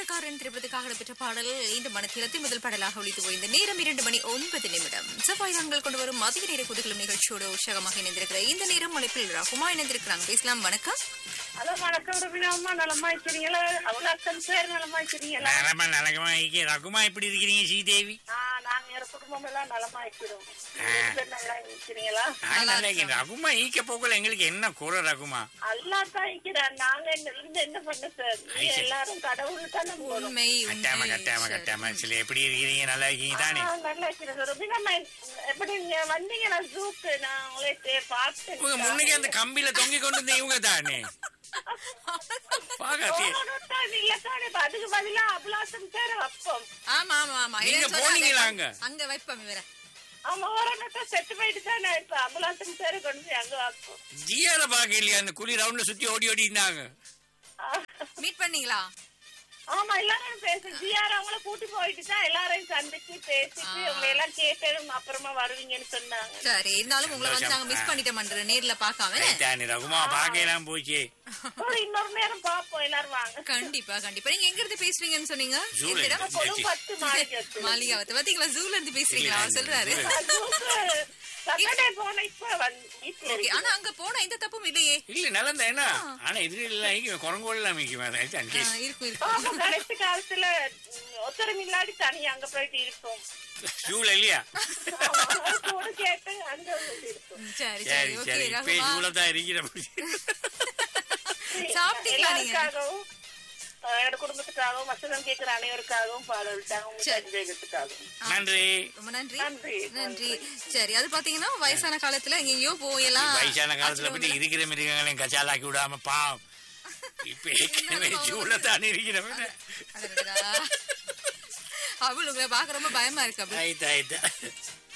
வேலைக்காரன் திரைப்படத்துக்காக இடம்பெற்ற பாடல் இந்த மனத்திலத்தை முதல் பாடலாக ஒழித்து போய் இந்த நேரம் இரண்டு மணி ஒன்பது நிமிடம் செவ்வாய் நாங்கள் கொண்டு வரும் மதிய நேர குதுகலும் நிகழ்ச்சியோடு உற்சாகமாக இணைந்திருக்கிற இந்த நேரம் அழைப்பில் ரகுமா இணைந்திருக்கிறாங்க பேசலாம் வணக்கம் ஹலோ வணக்கம் ரபினா அம்மா நலமா இருக்கிறீங்களா அவ்வளோ பேர் நலமா இருக்கிறீங்களா நலமா நலகமா இருக்கே ரகுமா எப்படி இருக்கிறீங்க ஸ்ரீதேவி ஆ நாங்க எங்க குடும்பம் எல்லாம் நலமா இருக்கிறோம் ஆ. நீங்க பேர் நல்லா இருக்கிறீங்களா நான் நல்லா இருக்கேன் ரகுமா ஈக்க போக்கல எங்களுக்கு என்ன குறை ரகுமா அல்லா தான் இருக்கிறார் நாங்க என்ன இருந்து என்ன பண்ண சார் நீங்க சரி. எல்லாரும் கடவுள் தான் நம்பணும் உண்மை கட்டாம உண்மை கட்டாம கட்டாம சில எப்படி இருக்கிறீங்க நல்லா இருக்கீங்க தானே ஆ, நல்லா இருக்கிறேன் சார் ரபினா அம்மா, எப்படி நீங்க வந்தீங்களா ஜூக்கு நான் உங்களை தே- பார்த்தேன் உங்க முன்னுக்கு அந்த கம்பியில தொங்கி கொண்டு இருந்த இவங்க தானே பாக்காத்தி போகணும் தான் இல்ல தானே இப்ப அதுக்கு பதிலா அபலாசம் சார் அப்பம் ஆமா ஆமா ஆமா நீங்க இல்லைன்னு சொன்னா போனீங்களா அதை- அங்க? அங்க வைப்போம் இவர ஆமா ஓரணத்தை செத்து போயிட்டு தான் நான் இப்ப அபலாசம் சார் கொண்டு போய் அங்க வைப்போம் ஜியால பாக்க இல்லையா அந்த குழி ரவுண்ட்ல சுத்தி ஓடி ஓடி இருந்தாங்க ஆ. மீட் பண்ணீங்களா ஆமா எல்லாரும் பேசு ஜிஆர் அவங்கள கூட்டி போயிட்டு தான் எல்லாரையும் சந்திச்சு பேசிட்டு உங்களை எல்லாம் கேட்டதும் அப்புறமா வருவீங்கன்னு சொன்னாங்க சரி இருந்தாலும் உங்களை வந்து நாங்க மிஸ் பண்ணிட்டோம்ன்ற நேர்ல பார்க்காம தானே ரகுமா பாக்கலாம் போச்சு ஒரு இன்னொரு நேரம் பாப்போம் எல்லாரும் வாங்க கண்டிப்பா கண்டிப்பா நீங்க எங்க இருந்து பேசுறீங்கன்னு சொன்னீங்க ஜூல எந்த இடம்? கொழு பத்து மாளிகை மாளிகாவத்தை பாத்தீங்களா ஜூல இருந்து பேசுறீங்களா அவர் சொல்றாரு சட்டர்டே போன இப்ப வந்து வீட்டுல ஓகே இருக்கு. ஆனா அங்க போனா எந்த தப்பும் இல்லையே இல்ல நல்ல என்ன ஆனா எதிரி எல்லாம் ஈக்குவேன் குரங்கோல் எல்லாம் ஈக்குவேன் ஆ, இருக்கும் இருக்கும் ஆமா கடைசி காலத்துல ஒத்தரம் இல்லாடி தனி அங்க போயிட்டு இருப்போம் ஜூல இல்லையா ஆமா, அது கூட கேட்டு அங்க வந்து இருப்போம் சரி சரி சரி ஓகே சரி இப்ப ரகுமா ஜூல தான் இருக்கிற சாப்பிட்டீங்களா நீங்க? எல்லாருக்காகவும் அஹ், என்னோட குடும்பத்துக்காகவும் வசனம் கேட்கிற அனைவருக்காகவும் பாடல் விட்டாங்க உங்க சரி. சந்தேகத்துக்காகவும் நன்றி ரொம்ப நன்றி நன்றி, நன்றி சரி அது பாத்தீங்கன்னா வயசான காலத்துல எங்கேயோ போயெல்லாம் வயசான காலத்துல பத்தி இருக்கிற மிருகங்களையும் கச்சாலாக்கி விடாம பாவம் இப்ப ஏற்கனவே ஜூல தான் இருக்கிறவன் அடடடா. அவள் உங்களை பாக்க ரொம்ப பயமா இருக்கு அப்படி ஆயிட்டா ஆயிட்டா